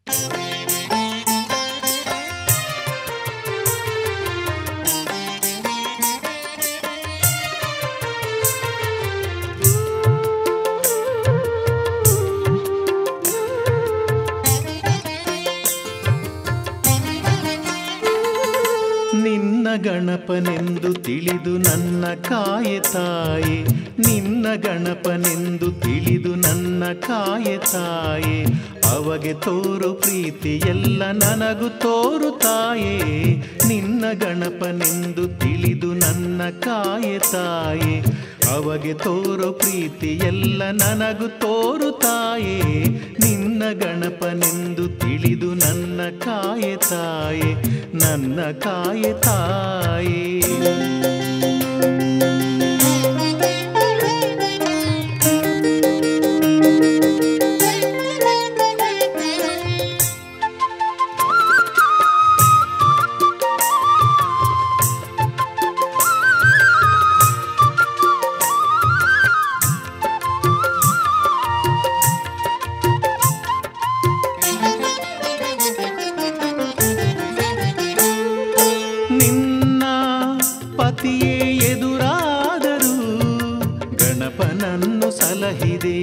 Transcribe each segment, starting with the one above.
ನಿನ್ನ ಗಣಪನೆಂದು ತಿಳಿದು ನನ್ನ ಕಾಯೆ ತಾಯೆ ನಿನ್ನ ಗಣಪನೆಂದು ತಿಳಿದು ನನ್ನ ಕಾಯೆ ತಾಯೆ ಅವಗೆ ತೋರು ಪ್ರೀತಿ ಎಲ್ಲ ನನಗೂ ತೋರು ತಾಯೆ ನಿನ್ನ ಗಣಪನೆಂದು ತಿಳಿದು ನನ್ನ ಕಾಯೆ ತಾಯೆ ಅವಗೆ ತೋರು ಪ್ರೀತಿ ಎಲ್ಲ ನನಗೂ ತೋರು ತಾಯೆ ನಿನ್ನ ಗಣಪನೆಂದು ತಿಳಿದು ನನ್ನ ಕಾಯೆ ತಾಯೆ ನನ್ನ ಕಾಯೆ ತಾಯೇ ನಿನ್ನ ಪತಿಯೇ ಎದುರಾದರೂ ಗಣಪನನ್ನು ಸಲಹಿದೆ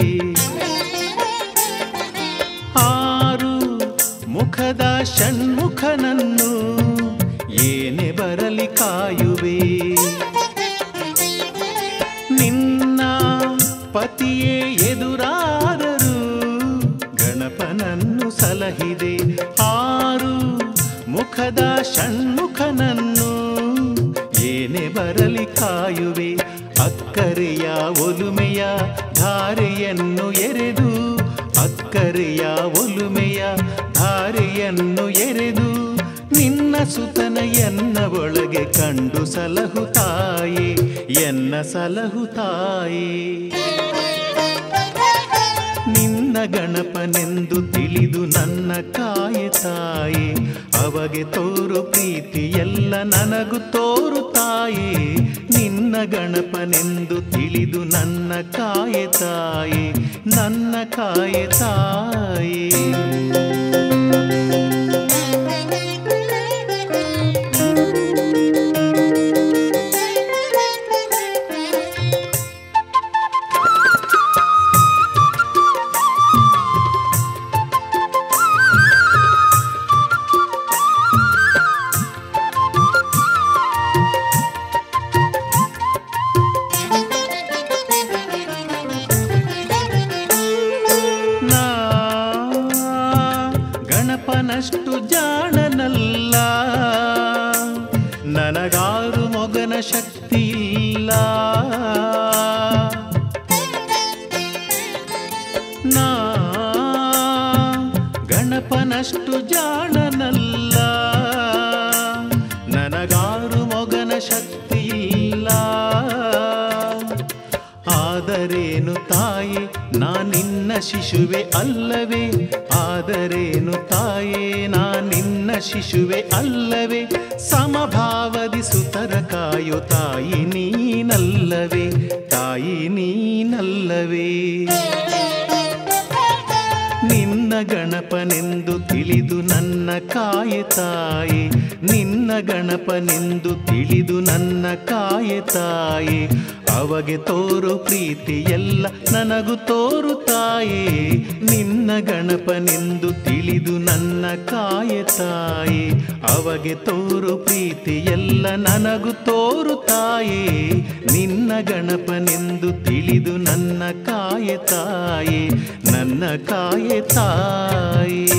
ಆರು ಮುಖದ ಷಣ್ಮುಖನನ್ನು ಏನೇ ಬರಲಿ ಕಾಯುವೆ ನಿನ್ನ ಪತಿಯೇ ಎದುರಾದರೂ ಗಣಪನನ್ನು ಸಲಹಿದೆ ಆರು ಮುಖದ ಷಣ್ಮುಖನನ್ನು ಏನೇ ಬರಲಿ ಕಾಯುವೆ ಅಕ್ಕರೆಯ ಒಲುಮೆಯ ಧಾರೆಯನ್ನು ಎರೆದು ಅಕ್ಕರೆಯ ಒಲುಮೆಯ ಧಾರೆಯನ್ನು ಎರೆದು ನಿನ್ನ ಸುತನ ಎನ್ನ ಒಳಗೆ ಕಂಡು ಸಲಹು ತಾಯೇ ಎನ್ನ ಸಲಹು ತಾಯೇ ನಿನ್ನ ಗಣಪನೆಂದು ತಿಳಿದು ನನ್ನ ಕಾಯೆ ತಾಯೆ ಅವಗೆ ತೋರು ಪ್ರೀತಿ ಎಲ್ಲ ನನಗೂ ತೋರು ತಾಯೆ ನಿನ್ನ ಗಣಪನೆಂದು ತಿಳಿದು ನನ್ನ ಕಾಯೆ ತಾಯೆ ನನ್ನ ಕಾಯೆ ತಾಯೇ ನಾ ಗಣಪನಷ್ಟು ಜಾಣನಲ್ಲ ನನಗಾರು ಮೊಗನ ಶಕ್ತಿ ಇಲ್ಲ ನಾ ಗಣಪನಷ್ಟು ಜಾಣನಲ್ಲ ನನಗಾರು ಮೊಗನ ಶಕ್ತಿ ಇಲ್ಲ ಆದರೇನು ತಾಯೇ ನಾನಿನ್ನ ಶಿಶುವೆ ಅಲ್ಲವೇ ಆದರೇನು ತಾಯೇ ನಾನಿನ್ನ ಶಿಶುವೆ ಅಲ್ಲವೇ ಸಮಭಾವದಿ ಸುತರ ಕಾಯೋ ತಾಯಿ ನೀನಲ್ಲವೇ ತಾಯಿ ನೀನಲ್ಲವೇ ನಿನ್ನ ಗಣಪನೆಂದು ತಿಳಿದು ನನ್ನ ಕಾಯೆ ತಾಯೆ ನಿನ್ನ ಗಣಪನೆಂದು ತಿಳಿದು ನನ್ನ ಕಾಯೆ ತಾಯೆ ಅವಗೆ ತೋರು ಪ್ರೀತಿ ಎಲ್ಲ ನನಗೂ ತೋರು ತಾಯೇ ನಿನ್ನ ಗಣಪನೆಂದು ತಿಳಿದು ನನ್ನ ಕಾಯೆ ತಾಯೆ ಅವಗೆ ತೋರು ಪ್ರೀತಿ ಎಲ್ಲ ನನಗೂ ತೋರು ತಾಯೇ ನಿನ್ನ ಗಣಪನೆಂದು ತಿಳಿದು ನನ್ನ ಕಾಯೆ ತಾಯೆ ನನ್ನ ಕಾಯೆ ತಾಯೇ